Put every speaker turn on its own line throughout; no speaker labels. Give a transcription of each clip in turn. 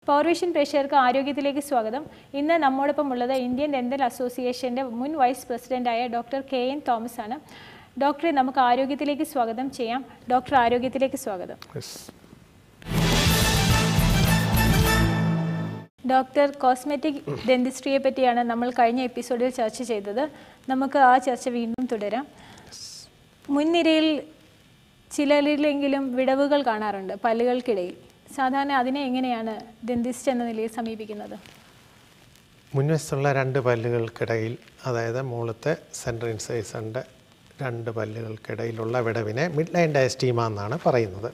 Powervision പ്രേക്ഷകർക്ക് ആരോഗ്യത്തിലേക്ക് സ്വാഗതം ഇന്ന് നമ്മോടൊപ്പം ഉള്ളത് ഇന്ത്യൻ ഡെന്റൽ അസോസിയേഷൻ്റെ മുൻ വൈസ് പ്രസിഡന്റായ ഡോക്ടർ കെ എൻ തോമസ് ആണ് ഡോക്ടറെ നമുക്ക് ആരോഗ്യത്തിലേക്ക് സ്വാഗതം ചെയ്യാം ഡോക്ടർ ആരോഗ്യത്തിലേക്ക് സ്വാഗതം
Yes.
ഡോക്ടർ കോസ്മെറ്റിക് ഡെന്റിസ്ട്രിയെ പറ്റിയാണ് നമ്മൾ കഴിഞ്ഞ എപ്പിസോഡിൽ ചർച്ച ചെയ്തത് നമുക്ക് ആ ചർച്ച വീണ്ടും തുടരാം മുൻനിരയിൽ ചിലരിലെങ്കിലും വിടവുകൾ കാണാറുണ്ട് പല്ലുകൾക്കിടയിൽ സാധാരണ അതിനെ എങ്ങനെയാണ് ഡെന്റിസ്റ്റ് എന്ന നിലയിൽ സമീപിക്കുന്നത്
മുൻവശത്തുള്ള രണ്ട് പല്ലുകൾക്കിടയിൽ അതായത് മുകളത്തെ സെൻട്രൽ ഇൻസൈസറിൻ്റെ രണ്ട് പല്ലുകൾക്കിടയിലുള്ള വിടവിനെ മിഡ് ലൈൻ ഡയസ്റ്റീമ എന്നാണ് പറയുന്നത്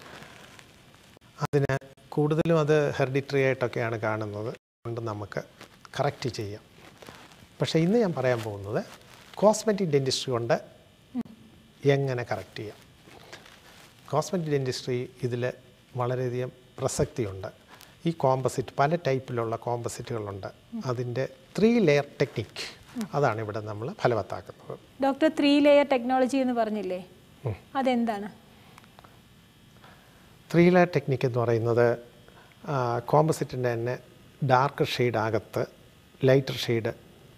അതിന് കൂടുതലും അത് ഹെറിഡിറ്ററി ആയിട്ടൊക്കെയാണ് കാണുന്നത് അതുകൊണ്ട് നമുക്ക് കറക്റ്റ് ചെയ്യാം പക്ഷേ ഇന്ന് ഞാൻ പറയാൻ പോകുന്നത് കോസ്മെറ്റിക് ഡെൻറ്റിസ്ട്രി കൊണ്ട് എങ്ങനെ കറക്റ്റ് ചെയ്യാം കോസ്മെറ്റിക് ഡെൻറ്റിസ്ട്രി ഇതിൽ വളരെയധികം പ്രസക്തിയുണ്ട് ഈ കോമ്പസിറ്റ് പല ടൈപ്പിലുള്ള കോമ്പസിറ്റുകളുണ്ട് അതിൻ്റെ ത്രീ ലെയർ ടെക്നിക്ക് അതാണ് ഇവിടെ നമ്മൾ ഫലവത്താക്കുന്നത്
ഡോക്ടർ ത്രീ ലെയർ ടെക്നോളജി എന്ന് പറഞ്ഞില്ലേ അതെന്താണ്
ത്രീ ലെയർ ടെക്നിക്ക് എന്ന് പറയുന്നത് കോമ്പസിറ്റിൻ്റെ തന്നെ ഡാർക്ക് ഷെയ്ഡ് അകത്ത് ലൈറ്റർ ഷെയ്ഡ്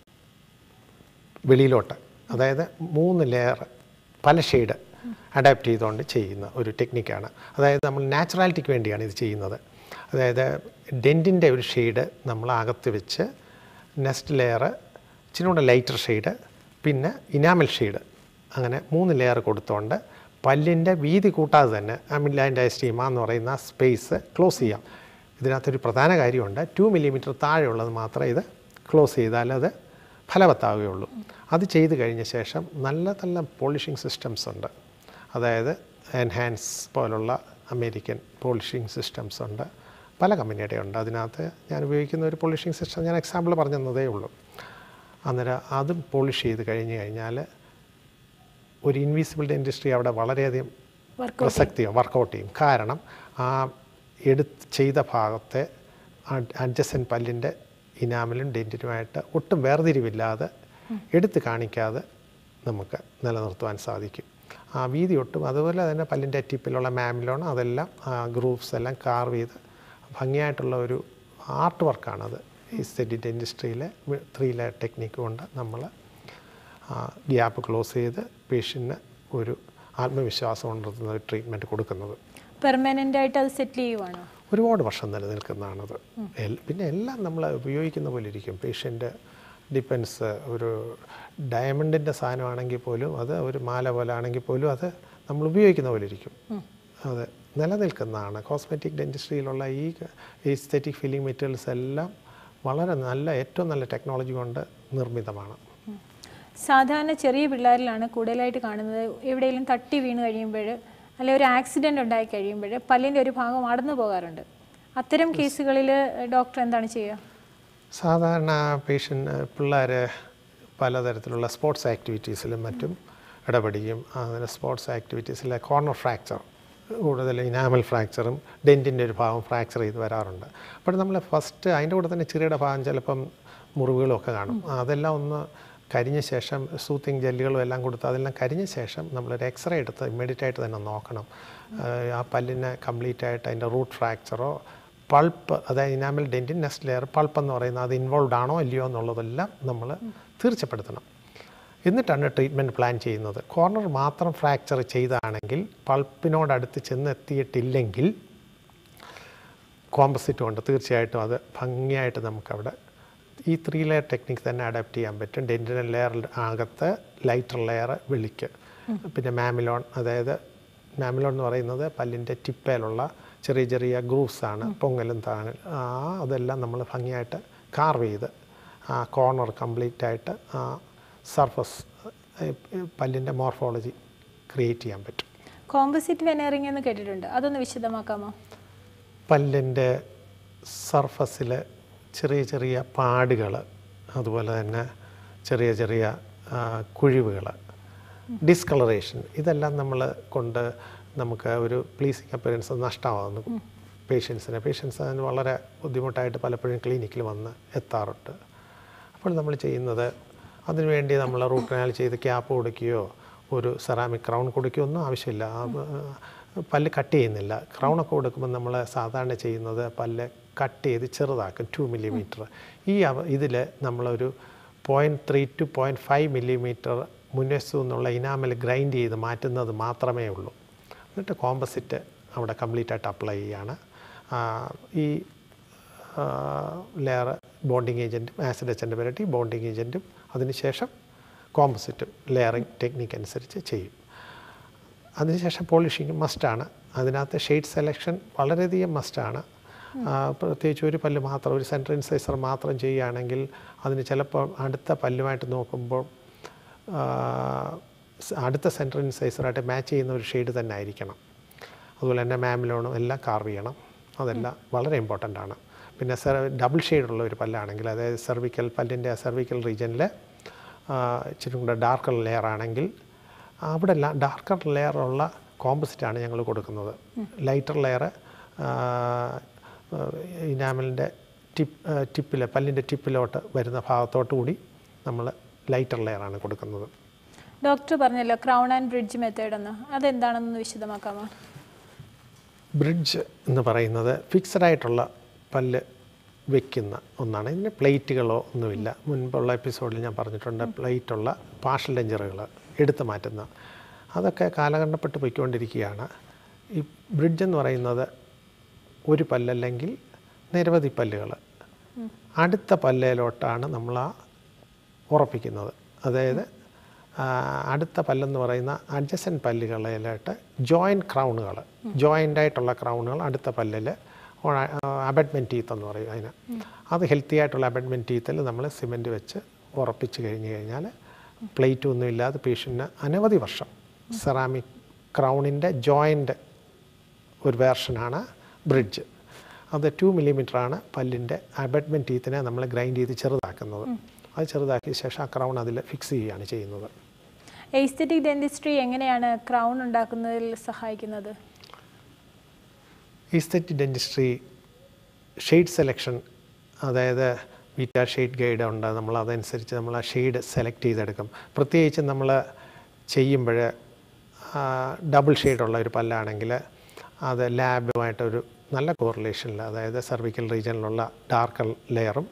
വെളിയിലോട്ട് അതായത് മൂന്ന് ലെയർ പല ഷെയ്ഡ് അഡാപ്റ്റ് ചെയ്തുകൊണ്ട് ചെയ്യുന്ന ഒരു ടെക്നിക്കാണ് അതായത് നമ്മൾ നാച്ചുറാലിറ്റിക്ക് വേണ്ടിയാണ് ഇത് ചെയ്യുന്നത് അതായത് ഡെൻറ്റിൻ്റെ ഒരു ഷെയ്ഡ് നമ്മൾ അകത്ത് വെച്ച് നെക്സ്റ്റ് ലെയർ ഇച്ചിരി കൂടെ ലൈറ്റർ ഷെയ്ഡ് പിന്നെ ഇനാമൽ ഷെയ്ഡ് അങ്ങനെ മൂന്ന് ലെയർ കൊടുത്തുകൊണ്ട് പല്ലിൻ്റെ വീതി കൂട്ടാതെ തന്നെ അമിഡ്ലൈൻ്റെ സ്റ്റീമ എന്ന് പറയുന്ന സ്പേസ് ക്ലോസ് ചെയ്യാം ഇതിനകത്തൊരു പ്രധാന കാര്യമുണ്ട് ടു മില്ലിമീറ്റർ താഴെയുള്ളത് മാത്രമേ ഇത് ക്ലോസ് ചെയ്താൽ അത് ഫലവത്താവുകയുള്ളൂ അത് ചെയ്ത് കഴിഞ്ഞ ശേഷം നല്ല നല്ല പോളിഷിംഗ് സിസ്റ്റംസ് ഉണ്ട് അതായത് എൻഹാൻസ് പോലുള്ള അമേരിക്കൻ പോളിഷിംഗ് സിസ്റ്റംസ് ഉണ്ട് പല കമ്പനിയുടെ ഉണ്ട് അതിനകത്ത് ഞാൻ ഉപയോഗിക്കുന്ന ഒരു പോളിഷിംഗ് സിസ്റ്റം ഞാൻ എക്സാമ്പിൾ പറഞ്ഞു തന്നതേ ഉള്ളൂ അന്നേരം അതും പോളിഷ് ചെയ്ത് കഴിഞ്ഞ് കഴിഞ്ഞാൽ ഒരു ഇൻവിസിബിൾ ഇൻഡസ്ട്രി അവിടെ വളരെയധികം പ്രസക്തിയാണ് വർക്കൗട്ട് ചെയ്യും കാരണം ആ എടുത്ത് ചെയ്ത ഭാഗത്തെ അഡ്ജസൻ പല്ലിൻ്റെ ഇനാമലും ഡെൻറ്റിനുമായിട്ട് ഒട്ടും വേർതിരിവില്ലാതെ എടുത്ത് കാണിക്കാതെ നമുക്ക് നിലനിർത്തുവാൻ സാധിക്കും ആ വീതി ഒട്ടും അതുപോലെ തന്നെ പല്ലിൻ്റെ ടിപ്പിലുള്ള മാമിലോൺ അതെല്ലാം ഗ്രൂപ്പ്സ് എല്ലാം കാർവ് ചെയ്ത് ഭംഗിയായിട്ടുള്ള ഒരു ആർട്ട് വർക്കാണത് ഈ സ്റ്റഡി ഡെൻറ്റിസ്ട്രിയിലെ ത്രീ ലെയർ ടെക്നിക്ക് കൊണ്ട് നമ്മൾ ഗ്യാപ്പ് ക്ലോസ് ചെയ്ത് പേഷ്യന് ഒരു ആത്മവിശ്വാസം ഉണർത്തുന്ന ഒരു ട്രീറ്റ്മെൻറ്റ് കൊടുക്കുന്നത്
പെർമനൻ്റ് ആയിട്ട് അത് സെറ്റിൽ ചെയ്യുവാണോ
ഒരുപാട് വർഷം നിലനിൽക്കുന്നതാണത് എൽ- പിന്നെ എല്ലാം നമ്മൾ ഉപയോഗിക്കുന്ന പോലെ ഇരിക്കും പേഷ്യൻ്റ് ഡിപ്പെൻസ് ഒരു ഡയമണ്ടിൻ്റെ സാധനമാണെങ്കിൽ പോലും അത് ഒരു മാല പോലെ ആണെങ്കിൽ പോലും അത് നമ്മൾ ഉപയോഗിക്കുന്ന പോലെ ഇരിക്കും അത് നിലനിൽക്കുന്നതാണ് കോസ്മെറ്റിക് ഡെൻറ്റിസ്ട്രിയിലുള്ള ഈ എസ്തെറ്റിക് ഫില്ലിംഗ് മെറ്റീരിയൽസ് എല്ലാം വളരെ നല്ല ഏറ്റവും നല്ല ടെക്നോളജി കൊണ്ട് നിർമ്മിതമാണ്
സാധാരണ ചെറിയ പിള്ളേരിലാണ് കൂടുതലായിട്ട് കാണുന്നത് എവിടെയെങ്കിലും തട്ടി വീണ് കഴിയുമ്പോൾ അല്ലെങ്കിൽ ഒരു ആക്സിഡൻ്റ് ഉണ്ടായി കഴിയുമ്പോൾ പല്ലിൻ്റെ ഒരു ഭാഗം അടന്നു പോകാറുണ്ട് അത്തരം കേസുകളിൽ ഡോക്ടർ എന്താണ് ചെയ്യുക
സാധാരണ പേഷ്യൻ്റ് പിള്ളേർ പലതരത്തിലുള്ള സ്പോർട്സ് ആക്ടിവിറ്റീസിലും മറ്റും ഇടപെടുകയും അങ്ങനെ സ്പോർട്സ് ആക്ടിവിറ്റീസിലെ കോർണർ ഫ്രാക്ചർ കൂടുതൽ ഇനാമൽ ഫ്രാക്ചറും ഡെൻറ്റിൻ്റെ ഒരു ഭാഗം ഫ്രാക്ചർ ചെയ്ത് വരാറുണ്ട് അപ്പോൾ നമ്മൾ ഫസ്റ്റ് അതിൻ്റെ കൂടെ തന്നെ ചെറിയുടെ ഭാഗം ചിലപ്പം മുറിവുകളും ഒക്കെ കാണും അതെല്ലാം ഒന്ന് കരിഞ്ഞ ശേഷം സൂത്തിങ് ജെല്ലുകളും എല്ലാം കൊടുത്ത് അതെല്ലാം കരിഞ്ഞ ശേഷം നമ്മളൊരു എക്സ്റേ എടുത്ത് ഇമ്മീഡിയറ്റ് ആയിട്ട് തന്നെ നോക്കണം ആഹ് ആ പല്ലിനെ കംപ്ലീറ്റ് ആയിട്ട് അതിൻ്റെ റൂട്ട് ഫ്രാക്ചറോ പൾപ്പ് അതായത് enamel dentine next layer pulp എന്ന് പറയുന്നത് അത് ഇൻവോൾവ് ആണോ ഇല്ലയോ എന്നുള്ളതെല്ലാം നമ്മൾ തീർച്ചപ്പെടുത്തണം എന്നിട്ടാണ് ട്രീറ്റ്മെൻറ്റ് പ്ലാൻ ചെയ്യുന്നത് കോർണർ മാത്രം ഫ്രാക്ചർ ചെയ്താണെങ്കിൽ പൾപ്പിനോടടുത്ത് ചെന്നെത്തിയിട്ടില്ലെങ്കിൽ കോമ്പസിറ്റ് കൊണ്ട് തീർച്ചയായിട്ടും അത് ഭംഗിയായിട്ട് നമുക്കവിടെ ഈ ത്രീ ലെയർ ടെക്നിക്ക് തന്നെ അഡാപ്റ്റ് ചെയ്യാൻ പറ്റും ഡെൻറ്റിനൽ ലെയർ അകത്ത് ലൈറ്റർ ലെയർ വെളിക്ക് പിന്നെ മാമിലോൺ അതായത് മാമിലോൺ എന്ന് പറയുന്നത് പല്ലിൻ്റെ ടിപ്പയിലുള്ള ചെറിയ ചെറിയ ഗ്രൂവ്സ് ആണ് പൊങ്ങലും താങ്ങൽ ആ അതെല്ലാം നമ്മൾ ഭംഗിയായിട്ട് കാർവ് ചെയ്ത് ആ കോർണർ കംപ്ലീറ്റ് ആയിട്ട് ആ സർഫസ് പല്ലിൻ്റെ മോർഫോളജി ക്രിയേറ്റ് ചെയ്യാൻ പറ്റും
കോമ്പസിറ്റ് വെനറിങ് എന്ന് കേട്ടിട്ടുണ്ട് അതൊന്ന് വിശദമാക്കാമോ
പല്ലിൻ്റെ സർഫസിൽ ചെറിയ ചെറിയ പാടുകൾ അതുപോലെ തന്നെ ചെറിയ ചെറിയ കുഴിവുകൾ ഡിസ്കളറേഷൻ ഇതെല്ലാം നമ്മൾ കൊണ്ട് നമുക്ക് ഒരു പ്ലീസിങ് അപ്പിയറൻസ് നഷ്ടമാകുന്നു പേഷ്യൻസിന് പേഷ്യൻസ് അതിന് വളരെ ബുദ്ധിമുട്ടായിട്ട് പലപ്പോഴും ക്ലിനിക്കിൽ വന്ന് എത്താറുണ്ട് അപ്പോൾ നമ്മൾ ചെയ്യുന്നത് അതിനുവേണ്ടി നമ്മൾ റൂട്ട് കനാൽ ചെയ്ത് ക്യാപ്പ് കൊടുക്കുകയോ ഒരു സെറാമിക് ക്രൗൺ കൊടുക്കുകയോ ഒന്നും ആവശ്യമില്ല ആ, പല്ല് കട്ട് ചെയ്യുന്നില്ല ക്രൗണൊക്കെ കൊടുക്കുമ്പോൾ നമ്മൾ സാധാരണ ചെയ്യുന്നത് പല്ല് കട്ട് ചെയ്ത് ചെറുതാക്കും ടു മില്ലിമീറ്റർ ഈ ഇതിൽ നമ്മളൊരു point three two point five millimetre മുൻവശത്തു നിന്നുള്ള ഇനാമൽ ഗ്രൈൻഡ് ചെയ്ത് മാറ്റുന്നത് മാത്രമേ ഉള്ളൂ എന്നിട്ട് കോമ്പസിറ്റ് അവിടെ കംപ്ലീറ്റ് ആയിട്ട് അപ്ലൈ ചെയ്യാണ് ആ, ഈ ലെയർ ബോണ്ടിങ് ഏജൻറ്റും ആസിഡ് എച്ചൻ്റെ പുരട്ടി ബോണ്ടിങ് ഏജൻറ്റും അതിനുശേഷം കോമ്പസിറ്റും ലെയറിങ് ടെക്നിക്ക് അനുസരിച്ച് ചെയ്യും അതിനുശേഷം പോളിഷിങ് മസ്റ്റാണ് അതിനകത്ത് ഷെയ്ഡ് സെലക്ഷൻ വളരെയധികം മസ്റ്റാണ് പ്രത്യേകിച്ച് ഒരു പല്ല് മാത്രം ഒരു സെൻറ്റർ ഇൻസൈസർ മാത്രം ചെയ്യുകയാണെങ്കിൽ അതിന് ചിലപ്പോൾ അടുത്ത പല്ലുമായിട്ട് നോക്കുമ്പോൾ ആ, സ് അടുത്ത സെൻറ്റർ ഇൻസൈസറായിട്ട് മാച്ച് ചെയ്യുന്ന ഒരു ഷെയ്ഡ് തന്നെ ആയിരിക്കണം അതുപോലെ തന്നെ മാമിലോണും എല്ലാം കാർവ് ചെയ്യണം അതെല്ലാം വളരെ ഇമ്പോർട്ടൻ്റ് ആണ് പിന്നെ സെർ ഡബിൾ ഷെയ്ഡുള്ള ഒരു പല്ലാണെങ്കിൽ അതായത് സെർവിക്കൽ പല്ലിൻ്റെ സെർവിക്കൽ റീജിയനിൽ ഇച്ചിരി കൂടെ ഡാർക്കർ ലെയർ ആണെങ്കിൽ അവിടെ ഡാർക്കർ ലെയറുള്ള കോമ്പസിറ്റാണ് ഞങ്ങൾ കൊടുക്കുന്നത് ലൈറ്റർ ലെയർ ഇനാമലിൻ്റെ ടിപ്പ് ടിപ്പിൽ പല്ലിൻ്റെ ടിപ്പിലോട്ട് വരുന്ന ഭാഗത്തോട്ടു കൂടി നമ്മൾ ലൈറ്റർ ലെയറാണ് കൊടുക്കുന്നത്
ഡോക്ടർ പറഞ്ഞല്ലോ ക്രൗൺ ആൻഡ് ബ്രിഡ്ജ് മെത്തേഡ് എന്ന് അതെന്താണെന്ന് വിശദമാക്കാമോ
ബ്രിഡ്ജ് എന്ന് പറയുന്നത് ഫിക്സഡ് ആയിട്ടുള്ള പല്ല് വെക്കുന്ന ഒന്നാണ് ഇതിന് പ്ലേറ്റുകളോ ഒന്നുമില്ല മുൻപുള്ള എപ്പിസോഡിൽ ഞാൻ പറഞ്ഞിട്ടുണ്ട് പ്ലേറ്റുള്ള പാർഷ്യൽ ഡെഞ്ചറുകൾ എടുത്തു മാറ്റുന്ന അതൊക്കെ കാലഘട്ടപ്പെട്ട് പോയിക്കൊണ്ടിരിക്കുകയാണ് ഈ ബ്രിഡ്ജ് എന്ന് പറയുന്നത് ഒരു പല്ലല്ലെങ്കിൽ നിരവധി പല്ലുകൾ അടുത്ത പല്ലയിലോട്ടാണ് നമ്മൾ ആ ഉറപ്പിക്കുന്നത് അതായത് ആ, അടുത്ത പല്ലെന്ന് പറയുന്ന അഡ്ജസൻ പല്ലുകളിലായിട്ട് ജോയിൻറ്റ് ക്രൗണുകൾ ജോയിൻ്റ് ആയിട്ടുള്ള ക്രൗണുകൾ അടുത്ത പല്ലിൽ അബഡ്മെൻറ്റ് ടീത്ത് എന്ന് പറയും അതിന് അത് ഹെൽത്തി ആയിട്ടുള്ള അബഡ്മെൻറ്റ് ടീത്തിൽ നമ്മൾ സിമെൻറ്റ് വെച്ച് ഉറപ്പിച്ച് കഴിഞ്ഞ് കഴിഞ്ഞാൽ പ്ലേറ്റ് ഒന്നും ഇല്ലാതെ പേഷ്യൻറ്റിന് അനവധി വർഷം സെറാമിക് ക്രൗണിൻ്റെ ജോയിൻ്റ് ഒരു വേർഷനാണ് ബ്രിഡ്ജ് അത് ടു ആണ് പല്ലിൻ്റെ അബഡ്മെൻറ്റ് ടീത്തിനെ നമ്മൾ ഗ്രൈൻഡ് ചെയ്ത് ചെറുതാക്കുന്നത് അത് ചെറുതാക്കിയ ശേഷം ആ ക്രൗൺ അതിൽ ഫിക്സ് ചെയ്യുകയാണ് ചെയ്യുന്നത്
എയ്സ്തെറ്റിക് ഡെന്റിസ്ട്രി എങ്ങനെയാണ് ക്രൗൺ ഉണ്ടാക്കുന്നതിൽ സഹായിക്കുന്നത്
ഈസ്തെറ്റിക് ഡെൻറ്റിസ്ട്രി ഷെയ്ഡ് സെലക്ഷൻ അതായത് ബീറ്റ ഷെയ്ഡ് ഗൈഡ് ഉണ്ട് നമ്മൾ അതനുസരിച്ച് നമ്മൾ ആ ഷെയ്ഡ് സെലക്ട് ചെയ്തെടുക്കും പ്രത്യേകിച്ച് നമ്മൾ ചെയ്യുമ്പോൾ ഡബിൾ ഷെയ്ഡുള്ള ഒരു പല്ലാണെങ്കിൽ അത് ലാബുമായിട്ടൊരു നല്ല കോറിലേഷനിൽ അതായത് സർവിക്കൽ റീജിയനിലുള്ള ഡാർക്കർ ലെയറും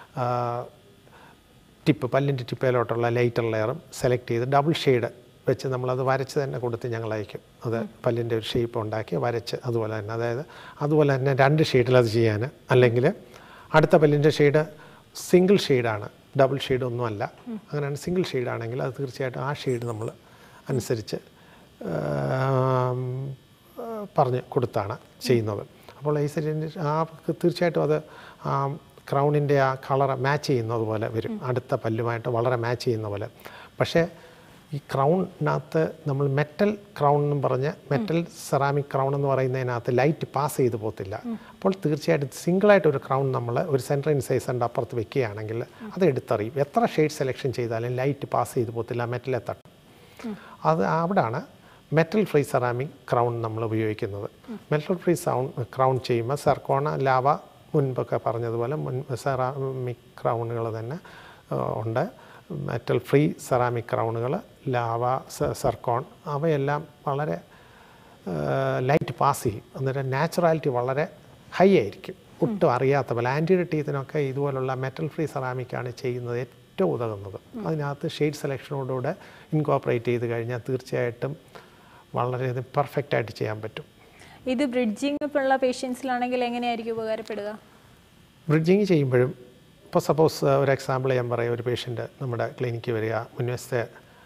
ടിപ്പ് പല്ലിൻ്റെ ടിപ്പയിലോട്ടുള്ള ലൈറ്റർ ലെയറും സെലക്ട് ചെയ്ത് ഡബിൾ ഷെയ്ഡ് വെച്ച് നമ്മളത് വരച്ച് തന്നെ കൊടുത്ത് ഞങ്ങൾ അയക്കും അത് പല്ലിൻ്റെ ഒരു ഷേപ്പ് ഉണ്ടാക്കി വരച്ച് അതുപോലെ തന്നെ അതായത് അതുപോലെ തന്നെ രണ്ട് ഷെയ്ഡിൽ അത് ചെയ്യാൻ അല്ലെങ്കിൽ അടുത്ത പല്ലിൻ്റെ ഷെയ്ഡ് സിംഗിൾ ഷെയ്ഡാണ് ഡബിൾ ഷെയ്ഡ് ഒന്നും അല്ല അങ്ങനെയാണ് സിംഗിൾ ഷെയ്ഡാണെങ്കിൽ അത് തീർച്ചയായിട്ടും ആ ഷെയ്ഡ് നമ്മൾ അനുസരിച്ച് ആം, ആ, പറഞ്ഞ് കൊടുത്താണ് ചെയ്യുന്നത് അപ്പോൾ ഈ സെറ്റിൻ്റെ ആ തീർച്ചയായിട്ടും അത് ആ ക്രൗണിൻ്റെ ആ കളർ മാച്ച് ചെയ്യുന്നത് പോലെ വരും അടുത്ത പല്ലുമായിട്ട് വളരെ മാച്ച് ചെയ്യുന്ന പോലെ പക്ഷേ ഈ ക്രൗണിനകത്ത് നമ്മൾ മെറ്റൽ ക്രൗൺ എന്നും പറഞ്ഞ് മെറ്റൽ സെറാമിക് ക്രൗൺ എന്ന് പറയുന്നതിനകത്ത് ലൈറ്റ് പാസ് ചെയ്ത് പോകത്തില്ല അപ്പോൾ തീർച്ചയായിട്ടും സിംഗിളായിട്ട് ഒരു ക്രൗൺ നമ്മൾ ഒരു സെൻറ്റർ ഇൻസൈസറിൻ്റെ അപ്പുറത്ത് വെക്കുകയാണെങ്കിൽ അത് എടുത്തറിയും എത്ര ഷെയ്ഡ് സെലക്ഷൻ ചെയ്താലും ലൈറ്റ് പാസ് ചെയ്ത് പോകത്തില്ല മെറ്റലെ തട്ടും അത് അവിടാണ് മെറ്റൽ ഫ്രീ സെറാമിക് ക്രൗൺ നമ്മൾ ഉപയോഗിക്കുന്നത് മെറ്റൽ ഫ്രീ സൗൺ ക്രൗൺ ചെയ്യുമ്പോൾ സർക്കോണ ലാവ മുൻപൊക്കെ പറഞ്ഞതുപോലെ മുൻ സെറാമിക് ക്രൗണുകൾ തന്നെ ആ, ഉണ്ട് മെറ്റൽ ഫ്രീ സെറാമിക് ക്രൗണുകൾ ലാവ സ- സർക്കോൺ അവയെല്ലാം വളരെ ലൈറ്റ് പാസ് ചെയ്യും അന്നേരം നാച്ചുറാലിറ്റി വളരെ ഹൈ ആയിരിക്കും ഒട്ടും അറിയാത്ത പോലെ ആൻറ്റിയുടെ ടീത്തിനൊക്കെ ഇതുപോലുള്ള മെറ്റൽ ഫ്രീ സെറാമിക്കാണ് ചെയ്യുന്നത് ഏറ്റവും ഉതകുന്നത് അതിനകത്ത് ഷെയ്ഡ് സെലക്ഷനോടുകൂടെ ഇൻകോപ്പറേറ്റ് ചെയ്ത് കഴിഞ്ഞാൽ തീർച്ചയായിട്ടും വളരെയധികം പെർഫെക്റ്റ് ആയിട്ട് ചെയ്യാൻ പറ്റും
ഇത് ബ്രിഡ്ജിങ് ഉള്ള പേഷ്യൻസിലാണെങ്കിൽ എങ്ങനെയായിരിക്കും ഉപകാരപ്പെടുക
ബ്രിഡ്ജിങ് ചെയ്യുമ്പോഴും ഇപ്പോൾ സപ്പോസ് ഒരു എക്സാമ്പിൾ ഞാൻ പറയാം ഒരു പേഷ്യൻ്റ് നമ്മുടെ ക്ലിനിക്കിൽ വരിക മുൻവശത്തെ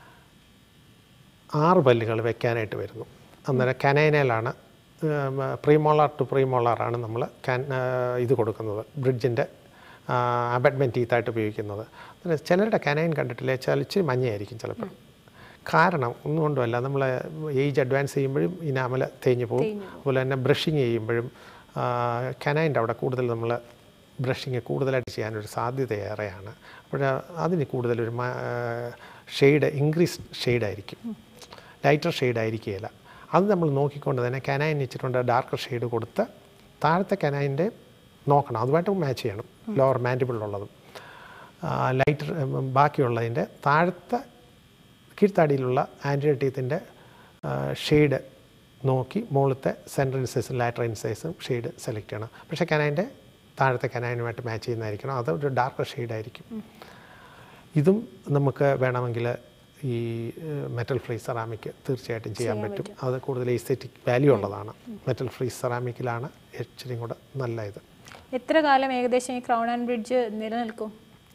ആറ് പല്ലുകൾ വെക്കാനായിട്ട് വരുന്നു അന്നേരം കനൈനയിലാണ് പ്രീമോളാർ ടു പ്രീമോളാറാണ് നമ്മൾ കാൻ ആ, ഇത് കൊടുക്കുന്നത് ബ്രിഡ്ജിൻ്റെ അബഡ്മെൻറ്റ് ടീത്തായിട്ട് ഉപയോഗിക്കുന്നത് അന്നേരം ചിലരുടെ കനൈൻ കണ്ടിട്ടില്ലേ ചില ഇച്ചിരി മഞ്ഞയായിരിക്കും ചിലപ്പോൾ കാരണം ഒന്നുകൊണ്ടുമല്ല നമ്മൾ ഏജ് അഡ്വാൻസ് ചെയ്യുമ്പോഴും ഇനാമൽ തേഞ്ഞു പോകും അതുപോലെ തന്നെ ബ്രഷിങ് ചെയ്യുമ്പോഴും കനൈൻ്റെ അവിടെ കൂടുതൽ നമ്മൾ ബ്രഷിങ് കൂടുതലായിട്ട് ചെയ്യാനൊരു സാധ്യത ഏറെയാണ് അപ്പോൾ അതിന് കൂടുതലൊരു ഷെയ്ഡ് ഇൻക്രീസ് ഷെയ്ഡായിരിക്കും ലൈറ്റർ ഷെയ്ഡ് ആയിരിക്കുകയില്ല അത് നമ്മൾ നോക്കിക്കൊണ്ട് തന്നെ കനൈൻ വെച്ചിട്ടുണ്ട് ഡാർക്കർ ഷെയ്ഡ് കൊടുത്ത് താഴത്തെ കനൈൻ്റെ നോക്കണം അതുമായിട്ട് മാച്ച് ചെയ്യണം ലോവർ മാൻഡിബിളിലുള്ളതും ലൈറ്റർ ബാക്കിയുള്ളതിൻ്റെ താഴത്തെ കീഴ്ത്താടിയിലുള്ള ആൻറ്റിഡീത്തിൻ്റെ ഷെയ്ഡ് നോക്കി മുകളിലത്തെ സെൻട്രൽ ഇൻസൈസും ലാറ്റർ ഇൻസൈസും ഷെയ്ഡ് സെലക്ട് ചെയ്യണം പക്ഷേ കനായിൻ്റെ താഴത്തെ കനായിനുമായിട്ട് മാച്ച് ചെയ്യുന്നതായിരിക്കണം അത് ഒരു ഡാർക്ക് ഷെയ്ഡായിരിക്കും ഇതും നമുക്ക് വേണമെങ്കിൽ ഈ മെറ്റൽ ഫ്രീ സെറാമിക് തീർച്ചയായിട്ടും ചെയ്യാൻ പറ്റും അത് കൂടുതൽ എസ്തെറ്റിക് വാല്യൂ ഉള്ളതാണ് മെറ്റൽ ഫ്രീ സെറാമിക്കിലാണ് ഇച്ചിരി കൂടെ നല്ല ഇത്
എത്ര കാലം ഏകദേശം ഈ ക്രൗൺ ആൻഡ് ബ്രിഡ്ജ് നിലനിൽക്കും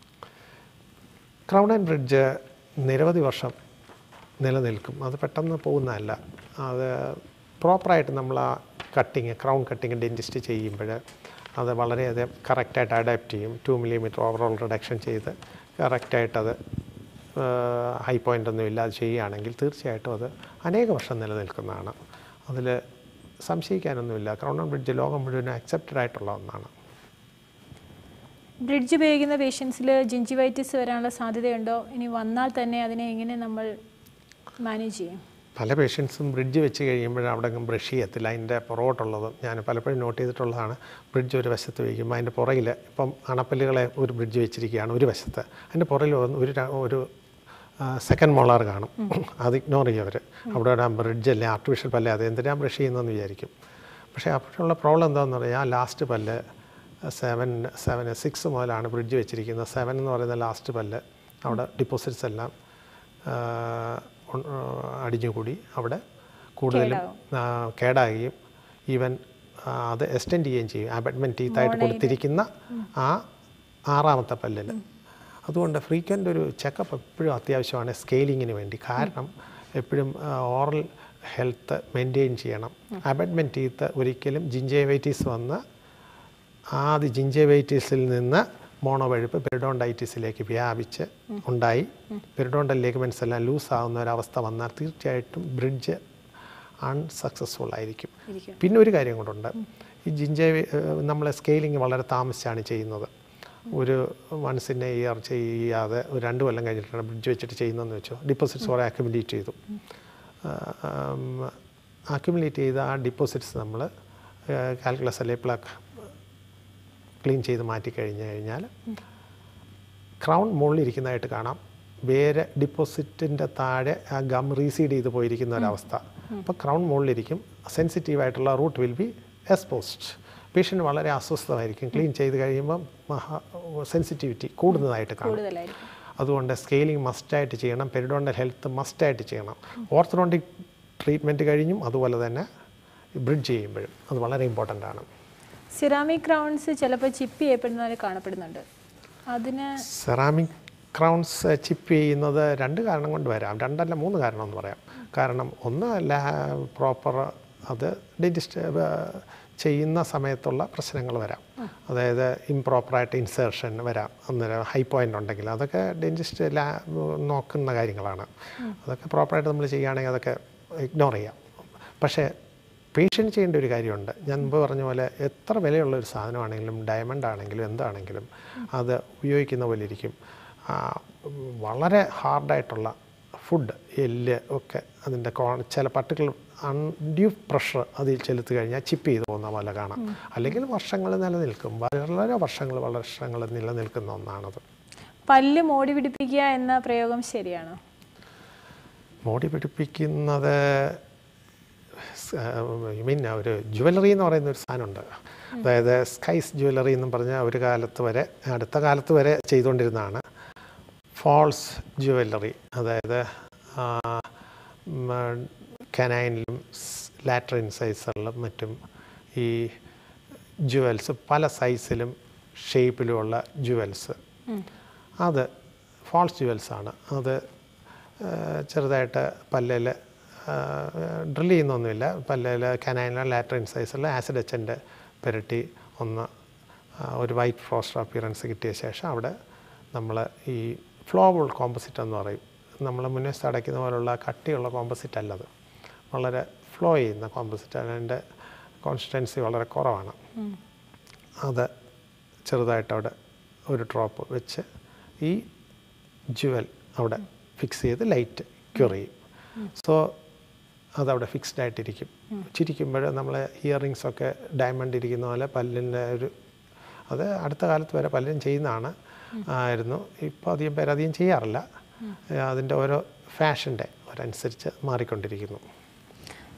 ക്രൗൺ ആൻഡ് ബ്രിഡ്ജ് നിരവധി വർഷം നിലനിൽക്കും അത് പെട്ടെന്ന് പോകുന്നതല്ല അത് പ്രോപ്പറായിട്ട് നമ്മൾ ആ കട്ടിങ് ക്രൗൺ കട്ടിങ് ഡെൻറ്റിസ്റ്റ് ചെയ്യുമ്പോൾ അത് വളരെയധികം കറക്റ്റായിട്ട് അഡാപ്റ്റ് ചെയ്യും ടു മില്ലിമീറ്റർ ഓവറോൾ റിഡക്ഷൻ ചെയ്ത് കറക്റ്റായിട്ട് അത് ഹൈ പോയിൻ്റ് ഒന്നും ഇല്ലാതെ ചെയ്യുകയാണെങ്കിൽ തീർച്ചയായിട്ടും അത് അനേക വർഷം നിലനിൽക്കുന്നതാണ് അതിൽ സംശയിക്കാനൊന്നുമില്ല ക്രൗൺ ആൻഡ് ബ്രിഡ്ജ് ലോകം മുഴുവനും അക്സെപ്റ്റഡ് ആയിട്ടുള്ള ഒന്നാണ്
ബ്രിഡ്ജ് ഉപയോഗിക്കുന്ന പേഷ്യൻസിൽ ജിഞ്ചിവൈറ്റിസ് വരാനുള്ള സാധ്യതയുണ്ടോ ഇനി വന്നാൽ തന്നെ അതിനെ എങ്ങനെ നമ്മൾ മാനേജ് ചെയ്യും
പല പേഷ്യൻസും ബ്രിഡ്ജ് വെച്ച് കഴിയുമ്പോൾ അവിടെ ബ്രഷ് ചെയ്യത്തില്ല അതിൻ്റെ പുറകോട്ടുള്ളത് ഞാൻ പലപ്പോഴും നോട്ട് ചെയ്തിട്ടുള്ളതാണ് ബ്രിഡ്ജ് ഒരു വശത്ത് വയ്ക്കുമ്പോൾ അതിൻ്റെ പുറകിൽ ഇപ്പം അണപ്പല്ലുകളെ ഒരു ബ്രിഡ്ജ് വെച്ചിരിക്കുകയാണ് ഒരു വശത്ത് അതിൻ്റെ പുറകിൽ വന്ന് ഒരു ര- ഒരു സെക്കൻഡ് മോളാർ കാണും അത് ഇഗ്നോർ ചെയ്യും അവർ അവിടെ ഒരു ബ്രിഡ്ജ് അല്ലേ ആർട്ടിഫിഷ്യൽ പല്ലേ അത് എന്തിനാ ബ്രഷ് ചെയ്യുന്നതെന്ന് വിചാരിക്കും പക്ഷേ അപ്പോഴുള്ള പ്രോബ്ലം എന്താണെന്ന് പറഞ്ഞാൽ ലാസ്റ്റ് പല്ല് സെവൻ സെവൻ സിക്സ് മുതലാണ് ബ്രിഡ്ജ് വെച്ചിരിക്കുന്നത് സെവൻ എന്ന് പറയുന്ന ലാസ്റ്റ് പല്ല് അവിടെ ഡിപ്പോസിറ്റ്സ് എല്ലാം ആ, ഉൺ- ആ, അടിഞ്ഞുകൂടി അവിടെ കൂടുതലും ആ, കേടാകുകയും ഈവൻ ആ, അത് എക്സ്റ്റെൻഡ് ചെയ്യുകയും ചെയ്യും അബറ്റ്മെൻറ്റ് ടീത്തായിട്ട് കൊടുത്തിരിക്കുന്ന ആ ആറാമത്തെ പല്ലിൽ അതുകൊണ്ട് ഫ്രീക്വൻ്റ് ഒരു ചെക്കപ്പ് എപ്പോഴും അത്യാവശ്യമാണ് സ്കെയിലിങ്ങിന് വേണ്ടി കാരണം എപ്പോഴും ഓറൽ ഹെൽത്ത് മെയിൻറ്റെയിൻ ചെയ്യണം അബറ്റ്മെൻറ്റ് ടീത്ത് ഒരിക്കലും ജിഞ്ചേവൈറ്റീസ് വന്ന് ആദ്യ ജിഞ്ചേവൈറ്റീസിൽ നിന്ന് മോണോവഴുപ്പ് പെരിഡോണ്ടൈറ്റിസിലേക്ക് വ്യാപിച്ച് ഉണ്ടായി പെരിഡോണ്ടൽ ലേഗ്മെൻറ്റ്സ് എല്ലാം ലൂസ് ആവുന്ന ഒരവസ്ഥ വന്നാൽ തീർച്ചയായിട്ടും ബ്രിഡ്ജ് അൺസക്സസ്ഫുൾ ആയിരിക്കും
ഇരിക്കും.
പിന്നെ ഒരു കാര്യം കൂടെ ഈ ജിഞ്ചേ നമ്മൾ സ്കെയിലിംഗ് വളരെ താമസിച്ചാണ് ചെയ്യുന്നത് ഒരു വൺസ് ഇൻ എ ഇയർ ചെയ്യാതെ ഒരു രണ്ട് കൊല്ലം കഴിഞ്ഞിട്ടാണ് ബ്രിഡ്ജ് വെച്ചിട്ട് ചെയ്യുന്നതെന്ന് വെച്ചോ ഡിപ്പോസിറ്റ്സ് കുറേ അക്യുമുലേറ്റ് ചെയ്തു അക്യുമുലേറ്റ് ചെയ്ത ആ ഡിപ്പോസിറ്റ്സ് നമ്മൾ കാൽക്കുലസ് അല്ലെ പ്ലഗ് ക്ലീൻ ചെയ്ത് മാറ്റി കഴിഞ്ഞ് കഴിഞ്ഞാൽ ക്രൗൺ മുകളിലിരിക്കുന്നതായിട്ട് കാണാം വേറെ ഡിപ്പോസിറ്റിൻ്റെ താഴെ ആ ഗം റീസീഡ് ചെയ്ത് പോയിരിക്കുന്ന ഒരവസ്ഥ അപ്പോൾ ക്രൗൺ മുകളിലിരിക്കും സെൻസിറ്റീവായിട്ടുള്ള root will be exposed patient വളരെ അസ്വസ്ഥമായിരിക്കും ക്ലീൻ ചെയ്ത് കഴിയുമ്പം മഹാ സെൻസിറ്റിവിറ്റി കൂടുന്നതായിട്ട് കാണും
കൂടുതലായിരിക്കും
അതുകൊണ്ട് സ്കെയിലിംഗ് മസ്റ്റായിട്ട് ചെയ്യണം പെരിഡോണ്ടൽ ഹെൽത്ത് മസ്റ്റായിട്ട് ചെയ്യണം ഓർത്തഡോണ്ടിക് ട്രീറ്റ്മെൻറ്റ് കഴിഞ്ഞും അതുപോലെ തന്നെ ബ്രിഡ്ജ് ചെയ്യുമ്പോഴും അത് വളരെ ഇമ്പോർട്ടൻ്റ് ആണ്
സിറാമിക് ക്രൗൺസ് ചിലപ്പോൾ ചിപ്പ് ചെയ്യപ്പെടുന്നവരെ കാണപ്പെടുന്നുണ്ട് അതിന്
സെറാമിക് ക്രൗൺസ് ചിപ്പ് ചെയ്യുന്നത് രണ്ട് കാരണം കൊണ്ട് വരാം രണ്ടല്ല മൂന്ന് കാരണം എന്ന് പറയാം കാരണം ഒന്ന് ലാ പ്രോപ്പർ അത് ഡെൻറ്റിസ്റ്റ് ചെയ്യുന്ന സമയത്തുള്ള പ്രശ്നങ്ങൾ വരാം അതായത് ഇംപ്രോപ്പറായിട്ട് ഇൻസേർഷൻ വരാം അന്നേരം ഹൈ പോയിൻ്റ് ഉണ്ടെങ്കിൽ അതൊക്കെ ഡെൻറ്റിസ്റ്റ് ലാ നോക്കുന്ന കാര്യങ്ങളാണ് അതൊക്കെ പ്രോപ്പറായിട്ട് നമ്മൾ ചെയ്യുകയാണെങ്കിൽ അതൊക്കെ ഇഗ്നോർ ചെയ്യാം പക്ഷേ പേഷ്യൻ്റ് ചെയ്യേണ്ട ഒരു കാര്യമുണ്ട് ഞാൻ മുമ്പ് പറഞ്ഞ പോലെ എത്ര വിലയുള്ള ഒരു സാധനമാണെങ്കിലും ഡയമണ്ട് ആണെങ്കിലും എന്താണെങ്കിലും അത് ഉപയോഗിക്കുന്ന പോലെ ഇരിക്കും ആ, വളരെ ഹാർഡായിട്ടുള്ള ഫുഡ് എല്ല് ഒക്കെ അതിൻ്റെ കോ ചില പർട്ടിക്കുലർ അൺഡ്യൂ പ്രഷർ അതിൽ ചെലുത്തി കഴിഞ്ഞാൽ ചിപ്പ് ചെയ്ത് പോകുന്ന പോലെ കാണാം അല്ലെങ്കിൽ വർഷങ്ങൾ നിലനിൽക്കും വളരെ വർഷങ്ങൾ വർഷങ്ങൾ നിലനിൽക്കുന്ന ഒന്നാണത്
പല്ല് മോടി പിടിപ്പിക്കുക എന്ന പ്രയോഗം ശരിയാണോ
മോടി പിടിപ്പിക്കുന്നത് ഐ മീൻ ഒരു ജുവലറി എന്ന് പറയുന്ന ഒരു സാധനമുണ്ട് അതായത് സ്കൈസ് ജുവലറി എന്നും പറഞ്ഞ ഒരു കാലത്ത് വരെ അടുത്ത കാലത്ത് വരെ ചെയ്തുകൊണ്ടിരുന്നതാണ് ഫാൾസ് ജുവലറി അതായത് കനൈനിലും ലാറ്ററിൻ സൈസുകളിലും മറ്റും ഈ ജുവൽസ് പല സൈസിലും ഷേപ്പിലുമുള്ള ജുവൽസ് അത് ഫാൾസ് ജുവൽസ് ആണ് അത് ആ, ചെറുതായിട്ട് പല്ലിൽ ഡ്രിൽ ചെയ്യുന്നൊന്നുമില്ല പല്ലിൽ കനൈനിലെ ലാറ്ററിൻ സൈസുള്ള ആസിഡ് എച്ചൻ്റെ പുരട്ടി ഒന്ന് ആ, ഒരു വൈറ്റ് ഫ്രോസ്റ്റ് അപ്പിയറൻസ് കിട്ടിയ ശേഷം അവിടെ നമ്മൾ ഈ ഫ്ലോബിൾ കോമ്പസിറ്റ് എന്ന് പറയും നമ്മൾ മുന്നേസ്റ്റ് അടയ്ക്കുന്ന പോലുള്ള കട്ടിയുള്ള കോമ്പസിറ്റ് അല്ലത് വളരെ ഫ്ലോ ചെയ്യുന്ന കോമ്പസിറ്റ് അതിൻ്റെ കോൺസിസ്റ്റൻസി വളരെ കുറവാണ് അത് ചെറുതായിട്ട് അവിടെ ഒരു ഡ്രോപ്പ് വെച്ച് ഈ ജുവൽ അവിടെ ഫിക്സ് ചെയ്ത് ലൈറ്റ് ക്യൂർ ചെയ്യും സോ അതവിടെ ഫിക്സ്ഡ് ആയിട്ടിരിക്കും ചിരിക്കുമ്പോൾ നമ്മൾ ഇയറിങ്സ് ഒക്കെ ഡയമണ്ട് ഇരിക്കുന്ന പോലെ പല്ലിൻ്റെ ഒരു അത് അടുത്ത കാലത്ത് വരെ പലരും ചെയ്യുന്നതാണ് ആയിരുന്നു ഇപ്പോൾ അധികം പേര് അധികം ചെയ്യാറില്ല അതിൻ്റെ ഓരോ ഫാഷൻ്റെ ഒരനുസരിച്ച് മാറിക്കൊണ്ടിരിക്കുന്നു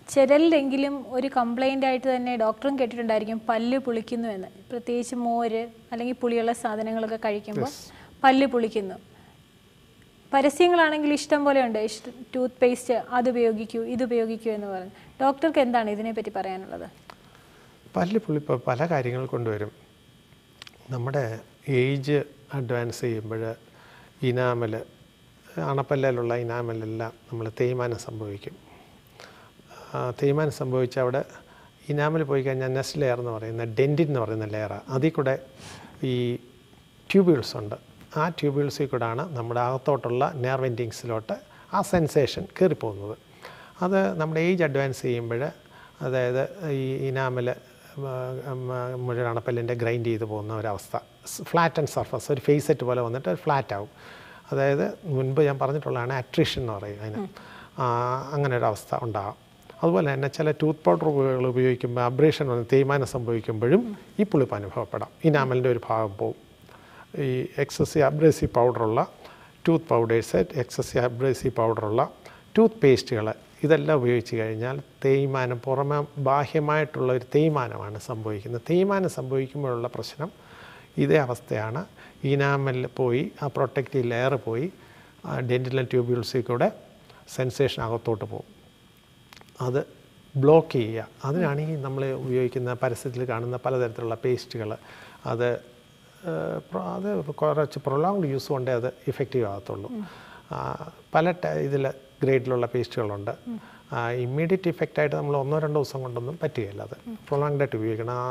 ചിലരിലെങ്കിലും ഒരു കംപ്ലൈൻ്റ് ആയിട്ട് തന്നെ ഡോക്ടറും കേട്ടിട്ടുണ്ടായിരിക്കും പല്ല് പുളിക്കുന്നു എന്ന് പ്രത്യേകിച്ച് മോര് അല്ലെങ്കിൽ പുളിയുള്ള സാധനങ്ങളൊക്കെ കഴിക്കുമ്പോൾ പല്ല് പുളിക്കുന്നു പരസ്യങ്ങളാണെങ്കിൽ ഇഷ്ടം പോലെ ഉണ്ട് ടൂത്ത് പേസ്റ്റ് അത് ഉപയോഗിക്കൂ ഇത് ഉപയോഗിക്കൂ എന്ന് പറഞ്ഞു ഡോക്ടർക്ക് എന്താണ് ഇതിനെപ്പറ്റി പറയാനുള്ളത്
പല്ല് പുളിപ്പ് പല കാര്യങ്ങൾ കൊണ്ടുവരും നമ്മുടെ ഏജ് അഡ്വാൻസ് ചെയ്യുമ്പോൾ ഇനാമൽ അണപ്പല്ലിലുള്ള ഇനാമലെല്ലാം നമ്മൾ തേയ്മാനം സംഭവിക്കും ആ, തേയ്മാനം സംഭവിച്ച അവിടെ ഇനാമൽ പോയി കഴിഞ്ഞാൽ നെസ്റ്റ് ലെയർ എന്ന് പറയുന്ന ഡെൻറ്റിൻ എന്ന് പറയുന്ന ലെയറാണ് അതിൽ കൂടെ ഈ ട്യൂബ്യൂൾസ് ഉണ്ട് ആ ട്യൂബ്യൂൾസിൽ കൂടെയാണ് നമ്മുടെ അകത്തോട്ടുള്ള നെർവ് എൻഡിങ്സിലോട്ട് ആ സെൻസേഷൻ കയറിപ്പോകുന്നത് അത് നമ്മുടെ ഏജ് അഡ്വാൻസ് ചെയ്യുമ്പോൾ അതായത് ഈ ഇനാമൽ മുഴുവൻ അണപ്പല്ലിൻ്റെ ഗ്രൈൻഡ് ചെയ്ത് പോകുന്ന ഒരവസ്ഥ ഫ്ലാറ്റ് ആൻഡ് സർഫസ് ഒരു ഫേസ് സെറ്റ് പോലെ വന്നിട്ട് ഫ്ലാറ്റ് ആവും അതായത് മുൻപ് ഞാൻ പറഞ്ഞിട്ടുള്ളതാണ് അട്രിഷൻ എന്ന് പറയും അതിന് ആ, അങ്ങനെ ഒരു അവസ്ഥ ഉണ്ടാകും അതുപോലെ തന്നെ ചില ടൂത്ത് പൗഡറുകൾ ഉപയോഗിക്കുമ്പോൾ അബ്രേഷൻ വന്ന് തേയ്മാനം സംഭവിക്കുമ്പോഴും ഈ പുളിപ്പ് അനുഭവപ്പെടാം ഇനാമലിൻ്റെ ഒരു ഭാഗം പോവും ഈ എക്സസീവ് അബ്രേസീവ് പൗഡറുള്ള ടൂത്ത് പൗഡേഴ്സ് എക്സസീവ് അബ്രേസീവ് പൗഡറുള്ള ടൂത്ത് പേസ്റ്റുകൾ ഇതെല്ലാം ഉപയോഗിച്ച് കഴിഞ്ഞാൽ തേയ്മാനം പുറമെ ബാഹ്യമായിട്ടുള്ള ഒരു തേയ്മാനമാണ് സംഭവിക്കുന്നത് തേയ്മാനം സംഭവിക്കുമ്പോഴുള്ള പ്രശ്നം ഇതേ അവസ്ഥയാണ് ഇനാമലിൽ പോയി ആ പ്രൊട്ടക്റ്റീവ് ലെയർ പോയി ഡെൻറ്റിലൽ ട്യൂബ്യൂൾസിൽ കൂടെ സെൻസേഷൻ അകത്തോട്ട് പോകും അത് ബ്ലോക്ക് ചെയ്യുക അതിനാണ് ഈ നമ്മൾ ഉപയോഗിക്കുന്ന പരസ്യത്തിൽ കാണുന്ന പലതരത്തിലുള്ള പേസ്റ്റുകൾ അത് ഏഹ്, പ്ര- അത് കുറച്ച് പ്രൊലോങ്ഡ് യൂസ് കൊണ്ടേ അത് ഇഫക്റ്റീവ് ആകത്തുള്ളൂ ആ, പല ഇതിൽ ഗ്രേഡിലുള്ള പേസ്റ്റുകളുണ്ട് ഇമ്മീഡിയറ്റ് ഇഫക്റ്റായിട്ട് നമ്മൾ ഒന്നോ രണ്ടോ ദിവസം കൊണ്ടൊന്നും പറ്റുകയില്ല അത് പ്രൊലോങ്ഡ് ആയിട്ട് ഉപയോഗിക്കണം ആ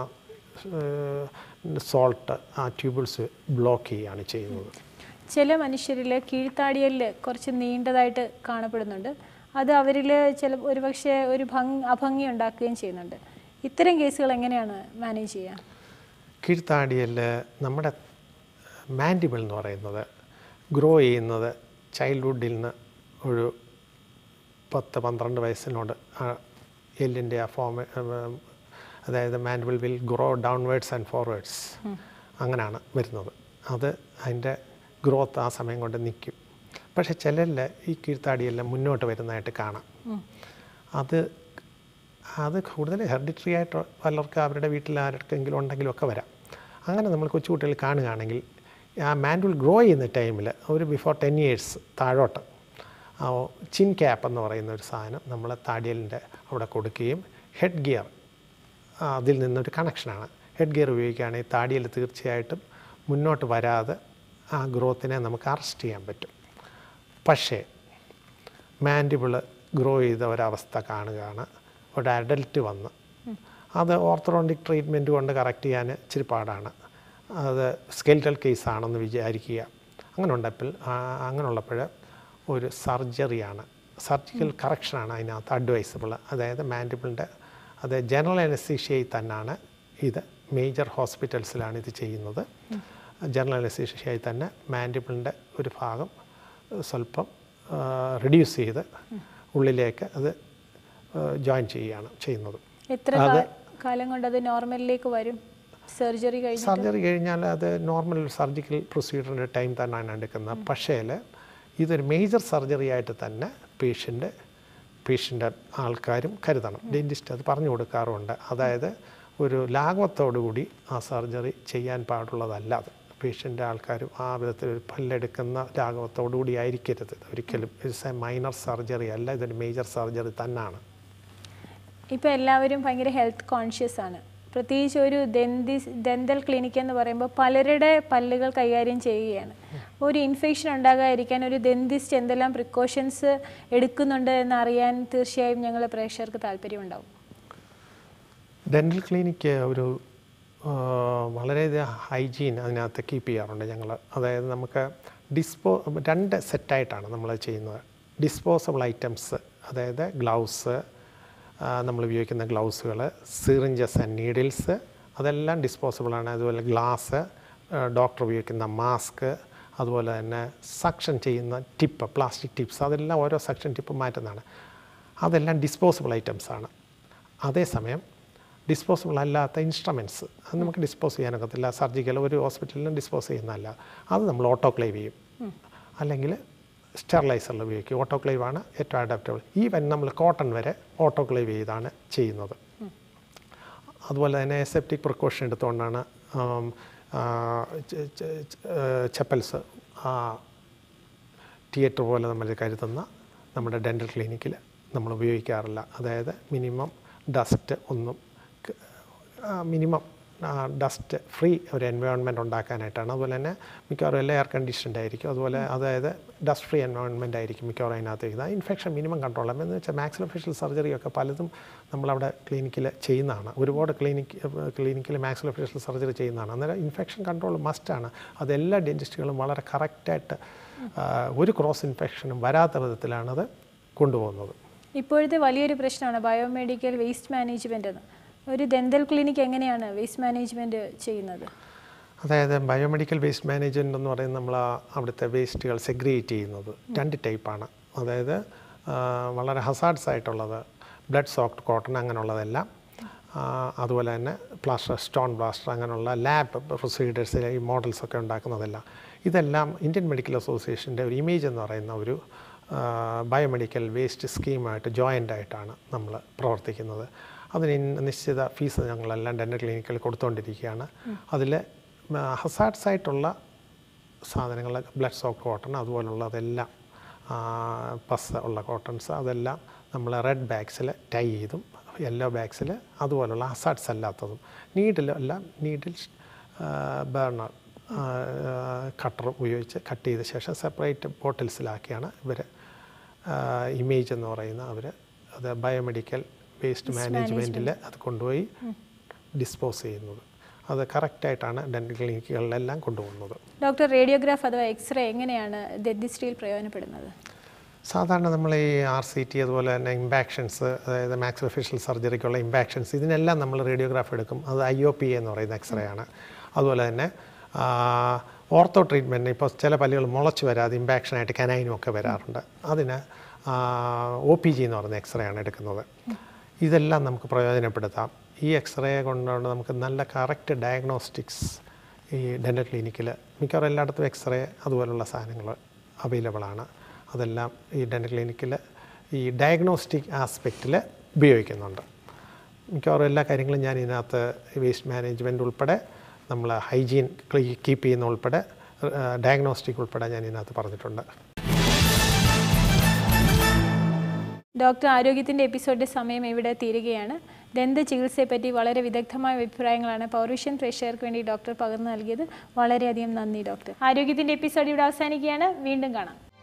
സോൾട്ട് ആ ട്യൂബിൾസ് ബ്ലോക്ക് ചെയ്യുകയാണ് ചെയ്യുന്നത്
ചില മനുഷ്യരിൽ കീഴ്ത്താടിയലിൽ കുറച്ച് നീണ്ടതായിട്ട് കാണപ്പെടുന്നുണ്ട് അത് അവരിൽ ചില ഒരുപക്ഷെ ഒരു ഭംഗി അഭംഗി ഉണ്ടാക്കുകയും ചെയ്യുന്നുണ്ട് ഇത്തരം കേസുകൾ എങ്ങനെയാണ് മാനേജ് ചെയ്യുക
കീഴ്ത്താടിയിൽ നമ്മുടെ മാൻഡിബിൾ എന്ന് പറയുന്നത് ഗ്രോ ചെയ്യുന്നത് ചൈൽഡ്ഹുഡിൽ നിന്ന് ഒരു പത്ത് പന്ത്രണ്ട് വയസ്സിനോട് ആ എല്ലിൻ്റെ ആ ഫോം അതായത് mandible will grow downwards and forwards അങ്ങനെയാണ് വരുന്നത് അത് അതിൻ്റെ ഗ്രോത്ത് ആ സമയം കൊണ്ട് നിൽക്കും പക്ഷേ ചിലരിൽ ഈ കീഴ്ത്താടിയെല്ലാം മുന്നോട്ട് വരുന്നതായിട്ട് കാണാം അത് അത് കൂടുതൽ ഹെറിഡിറ്ററി ആയിട്ട് പലർക്ക് അവരുടെ വീട്ടിൽ ആർക്കെങ്കിലും ഉണ്ടെങ്കിലും ഒക്കെ വരാം അങ്ങനെ നമ്മൾ കൊച്ചുകുട്ടികൾ കാണുകയാണെങ്കിൽ ആ മാൻഡുൽ ഗ്രോ ചെയ്യുന്ന ടൈമിൽ ഒരു ബിഫോർ ടെൻ ഇയേഴ്സ് താഴോട്ട് ആ ചിൻ ക്യാപ്പ് എന്ന് പറയുന്ന ഒരു സാധനം നമ്മൾ താടിയലിൻ്റെ അവിടെ കൊടുക്കുകയും ഹെഡ് ഗിയർ അതിൽ നിന്നൊരു കണക്ഷനാണ് ഹെഡ് ഗിയർ ഉപയോഗിക്കുകയാണെങ്കിൽ താടിയൽ തീർച്ചയായിട്ടും മുന്നോട്ട് വരാതെ ആ ഗ്രോത്തിനെ നമുക്ക് അറസ്റ്റ് ചെയ്യാൻ പറ്റും പക്ഷേ മാൻഡിബിള് ഗ്രോ ചെയ്ത ഒരവസ്ഥ കാണുകയാണ് ഒരു അഡൽട്ട് വന്ന് അത് ഓർത്തഡോണ്ടിക് ട്രീറ്റ്മെൻറ്റ് കൊണ്ട് കറക്റ്റ് ചെയ്യാൻ ഇച്ചിരി പാടാണ് അത് സ്കെൽറ്റൽ കേസാണെന്ന് വിചാരിക്കുക അങ്ങനെ ഉണ്ടപ്പോൾ അങ്ങനെയുള്ളപ്പോൾ ഒരു സർജറിയാണ് സർജിക്കൽ കറക്ഷനാണ് അതിനകത്ത് അഡ്വൈസബിൾ അതായത് മാൻഡിബിളിൻ്റെ അത് ജനറൽ അനസ്തീഷ്യയിൽ തന്നെയാണ് ഇത് മേജർ ഹോസ്പിറ്റൽസിലാണ് ഇത് ചെയ്യുന്നത് ജനറൽ അനസ്തീഷ്യയിൽ തന്നെ മാൻഡിബിളിൻ്റെ ഒരു ഭാഗം സ്വല്പം റിഡ്യൂസ് ചെയ്ത് ഉള്ളിലേക്ക് അത് ജോയിൻ ചെയ്യുകയാണ് ചെയ്യുന്നത്
എത്ര കാ- കാലം കൊണ്ട് അത് നോർമലിലേക്ക് വരും സർജറി കഴിഞ്ഞ്
സർജറി കഴിഞ്ഞാൽ അത് നോർമൽ സർജിക്കൽ പ്രൊസീജിയറിൻ്റെ ടൈം തന്നെയാണ് എടുക്കുന്നത് പക്ഷേ ഇതൊരു മേജർ സർജറി ആയിട്ട് തന്നെ പേഷ്യൻ്റ് പേഷ്യൻ്റ് ആൾക്കാരും കരുതണം ഡെൻറ്റിസ്റ്റ് അത് പറഞ്ഞു കൊടുക്കാറുണ്ട് അതായത് ഒരു ലാഘവത്തോടുകൂടി ആ സർജറി ചെയ്യാൻ പാടുള്ളതല്ല അത് പേഷ്യൻ്റ് ആൾക്കാരും ആ വിധത്തിൽ ഒരു പല്ലെടുക്കുന്ന ലാഘവത്തോടുകൂടി ആയിരിക്കരുത് ഇത് ഒരിക്കലും ഇറ്റ്സ് എ മൈനർ സർജറി അല്ല ഇതൊരു മേജർ സർജറി തന്നെയാണ്
ഇപ്പോൾ എല്ലാവരും ഭയങ്കര ഹെൽത്ത് കോൺഷ്യസ് ആണ് പ്രത്യേകിച്ച് ഒരു ദന്തി ദന്തൽ ക്ലിനിക്ക് എന്ന് പറയുമ്പോൾ പലരുടെ പല്ലുകൾ കൈകാര്യം ചെയ്യുകയാണ് ഒരു ഇൻഫെക്ഷൻ ഉണ്ടാകാതിരിക്കാൻ ഒരു ദന്തിസ്റ്റ് എന്തെല്ലാം പ്രിക്കോഷൻസ് എടുക്കുന്നുണ്ട് എന്ന് അറിയാൻ തീർച്ചയായും ഞങ്ങളെ പ്രേക്ഷകർക്ക് താല്പര്യമുണ്ടാവും
ഡെൻ്റൽ ക്ലിനിക്ക് ഒരു ആ, വളരെയധികം ഹൈജീൻ അതിനകത്ത് കീപ്പ് ചെയ്യാറുണ്ട് ഞങ്ങൾ അതായത് നമുക്ക് ഡിസ്പോ രണ്ട് സെറ്റായിട്ടാണ് നമ്മൾ ചെയ്യുന്നത് ഡിസ്പോസബിൾ ഐറ്റംസ് അതായത് ഗ്ലൗസ് നമ്മൾ ഉപയോഗിക്കുന്ന ഗ്ലൗസുകൾ സിറിഞ്ചസ് ആൻഡ് നീഡിൽസ് അതെല്ലാം ഡിസ്പോസിബിളാണ് അതുപോലെ ഗ്ലാസ് ഡോക്ടർ ഉപയോഗിക്കുന്ന മാസ്ക് അതുപോലെ തന്നെ സക്ഷൻ ചെയ്യുന്ന ടിപ്പ് പ്ലാസ്റ്റിക് ടിപ്സ് അതെല്ലാം ഓരോ സക്ഷൻ ടിപ്പ് മാറ്റുന്നതാണ് അതെല്ലാം ഡിസ്പോസിബിൾ ഐറ്റംസ് ആണ് അതേസമയം ഡിസ്പോസിബിൾ അല്ലാത്ത ഇൻസ്ട്രുമെൻറ്റ്സ് അത് നമുക്ക് ഡിസ്പോസ് ചെയ്യാനൊക്കത്തില്ല സർജിക്കൽ ഒരു ഹോസ്പിറ്റലിലും ഡിസ്പോസ് ചെയ്യുന്നതല്ല അത് നമ്മൾ ഓട്ടോക്ലേവ് ചെയ്യും അല്ലെങ്കിൽ സ്റ്റെറിലൈസറിൽ ഉപയോഗിക്കും ഓട്ടോക്ലേവ് ആണ് ഏറ്റവും അഡാപ്റ്റബിൾ ഈവൻ നമ്മൾ കോട്ടൺ വരെ ഓട്ടോക്ലേവ് ചെയ്താണ് ചെയ്യുന്നത് അതുപോലെ തന്നെ സെപ്റ്റിക് പ്രിക്കോഷൻ എടുത്തുകൊണ്ടാണ് ചെപ്പൽസ് തിയേറ്റർ പോലെ നമ്മൾ കരുതുന്ന നമ്മുടെ ഡെൻ്റൽ ക്ലിനിക്കിൽ നമ്മൾ ഉപയോഗിക്കാറില്ല അതായത് മിനിമം ഡസ്റ്റ് ഒന്നും മിനിമം ഡസ്റ്റ് ഫ്രീ ഒരു എൻവയോൺമെൻറ്റ് ഉണ്ടാക്കാനായിട്ടാണ് അതുപോലെ തന്നെ മിക്കവാറും എല്ലാം എയർ കണ്ടീഷൻഡ് ആയിരിക്കും അതുപോലെ അതായത് ഡസ്റ്റ് ഫ്രീ എൻവയോൺമെൻറ്റ് ആയിരിക്കും മിക്കവാറും അതിനകത്തേക്ക് ആ ഇൻഫെക്ഷൻ മിനിമം കൺട്രോൾ ചെയ്യാം എന്ന് വെച്ചാൽ മാക്സിലോഫേഷ്യൽ സർജറി ഒക്കെ പലതും നമ്മളവിടെ ക്ലിനിക്കിൽ ചെയ്യുന്നതാണ് ഒരുപാട് ക്ലിനിക്ക് ക്ലിനിക്കിൽ മാക്സിലോഫേഷ്യൽ സർജറി ചെയ്യുന്നതാണ് അന്നേരം ഇൻഫെക്ഷൻ കൺട്രോൾ മസ്റ്റാണ് അതെല്ലാ ഡെൻറ്റിസ്റ്റുകളും വളരെ കറക്റ്റായിട്ട് ഒരു ക്രോസ് ഇൻഫെക്ഷനും വരാത്ത വിധത്തിലാണത് കൊണ്ടുപോകുന്നത്
ഇപ്പോഴത്തെ വലിയൊരു പ്രശ്നമാണ് ബയോമെഡിക്കൽ വേസ്റ്റ് മാനേജ്മെൻ്റ് എന്ന് ഒരു ദന്തൽ ക്ലിനിക്ക് എങ്ങനെയാണ് വേസ്റ്റ് മാനേജ്മെൻറ്റ് ചെയ്യുന്നത്
അതായത് ബയോമെഡിക്കൽ വേസ്റ്റ് മാനേജ്മെൻറ്റ് എന്ന് പറയുന്നത് നമ്മൾ ആ അവിടുത്തെ വേസ്റ്റുകൾ സെഗ്രിഗേറ്റ് ചെയ്യുന്നത് രണ്ട് ടൈപ്പാണ് അതായത് ആ, വളരെ ഹസാർഡ്സ് ആയിട്ടുള്ളത് ബ്ലഡ് സോക്ട് കോട്ടൺ അങ്ങനെയുള്ളതെല്ലാം ആ, അതുപോലെ തന്നെ പ്ലാസ്റ്റർ സ്റ്റോൺ പ്ലാസ്റ്റർ അങ്ങനെയുള്ള ലാബ് പ്രൊസീഡിയേഴ്സ് ഈ മോഡൽസ് ഒക്കെ ഉണ്ടാക്കുന്നതെല്ലാം ഇതെല്ലാം ഇന്ത്യൻ മെഡിക്കൽ അസോസിയേഷൻ്റെ ഒരു ഇമേജ് എന്ന് പറയുന്ന ഒരു ബയോമെഡിക്കൽ വേസ്റ്റ് സ്കീമായിട്ട് ജോയിൻ്റ് ആയിട്ടാണ് നമ്മൾ പ്രവർത്തിക്കുന്നത് അതിന് ഇൻ- നിശ്ചിത ഫീസ് ഞങ്ങളെല്ലാം ഡെൻ്റൽ ക്ലിനിക്കിൽ കൊടുത്തുകൊണ്ടിരിക്കുകയാണ് അതിൽ ഹസാർഡ്സ് ആയിട്ടുള്ള സാധനങ്ങൾ ബ്ലഡ് സോക്ക് കോട്ടൺ അതുപോലുള്ളതെല്ലാം പസ് ഉള്ള കോട്ടൺസ് അതെല്ലാം നമ്മൾ റെഡ് ബാഗ്സിൽ ടൈ ചെയ്തും യെല്ലോ ബാഗ്സിൽ അതുപോലുള്ള ഹസാർഡ്സ് അല്ലാത്തതും നീഡിലെല്ലാം നീഡിൽ ബേർണർ കട്ടർ ഉപയോഗിച്ച് കട്ട് ചെയ്ത ശേഷം സെപ്പറേറ്റ് ബോട്ടിൽസിലാക്കിയാണ് ഇവർ ഇമേജ് എന്ന് പറയുന്ന അവർ അത് ബയോമെഡിക്കൽ വേസ്റ്റ് മാനേജ്മെൻറ്റിൽ അത് കൊണ്ടുപോയി ഡിസ്പോസ് ചെയ്യുന്നത് അത് കറക്റ്റായിട്ടാണ് ഡെൻ്റൽ ക്ലിനിക്കുകളിലെല്ലാം കൊണ്ടുപോകുന്നത്
ഡോക്ടർ റേഡിയോഗ്രാഫ് അഥവാ എക്സ്റേ എങ്ങനെയാണ് ഡെന്റിസ്ട്രിയിൽ പ്രയോജനപ്പെടുന്നത്
സാധാരണ നമ്മൾ ഈ ആർ സി ടി അതുപോലെ തന്നെ ഇമ്പാക്ഷൻസ് അതായത് മാക്സിലോഫേഷ്യൽ സർജറിക്കുള്ള ഇമ്പാക്ഷൻസ് ഇതിനെല്ലാം നമ്മൾ റേഡിയോഗ്രാഫ് എടുക്കും അത് ഐ ഒ പി എന്ന് പറയുന്ന എക്സ്റേ ആണ് അതുപോലെ തന്നെ ഓർത്തോ ട്രീറ്റ്മെൻറ്റ് ഇപ്പോൾ ചില പല്ലുകൾ മുളച്ച് വരാതെ ഇമ്പാക്ഷനായിട്ട് കനൈനും ഒക്കെ വരാറുണ്ട് അതിന് ഒ പി ജി എന്ന് പറയുന്ന എക്സ്റേ ആണ് എടുക്കുന്നത് ഇതെല്ലാം നമുക്ക് പ്രയോജനപ്പെടുത്താം ഈ എക്സ്റേ കൊണ്ടുകൊണ്ട് നമുക്ക് നല്ല കറക്റ്റ് ഡയഗ്നോസ്റ്റിക്സ് ഈ ഡെൻ്റൽ ക്ലിനിക്കിൽ മിക്കവാറും എല്ലായിടത്തും എക്സ്റേ അതുപോലുള്ള സാധനങ്ങൾ അവൈലബിൾ ആണ് അതെല്ലാം ഈ ഡെൻ്റൽ ക്ലിനിക്കിൽ ഈ ഡയഗ്നോസ്റ്റിക് ആസ്പെക്റ്റിൽ ഉപയോഗിക്കുന്നുണ്ട് മിക്കവാറും എല്ലാ കാര്യങ്ങളും ഞാൻ ഇതിനകത്ത് വേസ്റ്റ് മാനേജ്മെൻറ്റ് ഉൾപ്പെടെ നമ്മൾ ഹൈജീൻ കീപ്പ് ചെയ്യുന്ന ഉൾപ്പെടെ ഡയഗ്നോസ്റ്റിക് ഉൾപ്പെടെ ഞാൻ ഇതിനകത്ത് പറഞ്ഞിട്ടുണ്ട്
ഡോക്ടർ ആരോഗ്യത്തിൻ്റെ എപ്പിസോഡിൻ്റെ സമയം ഇവിടെ തീരുകയാണ് ദന്ത ചികിത്സയെപ്പറ്റി വളരെ വിദഗ്ധമായ അഭിപ്രായങ്ങളാണ് പൗരുഷ്യൻ പ്രേക്ഷകർക്ക് വേണ്ടി ഡോക്ടർ പകർന്നു നൽകിയത് വളരെയധികം നന്ദി ഡോക്ടർ ആരോഗ്യത്തിൻ്റെ എപ്പിസോഡ് ഇവിടെ അവസാനിക്കുകയാണ് വീണ്ടും കാണാം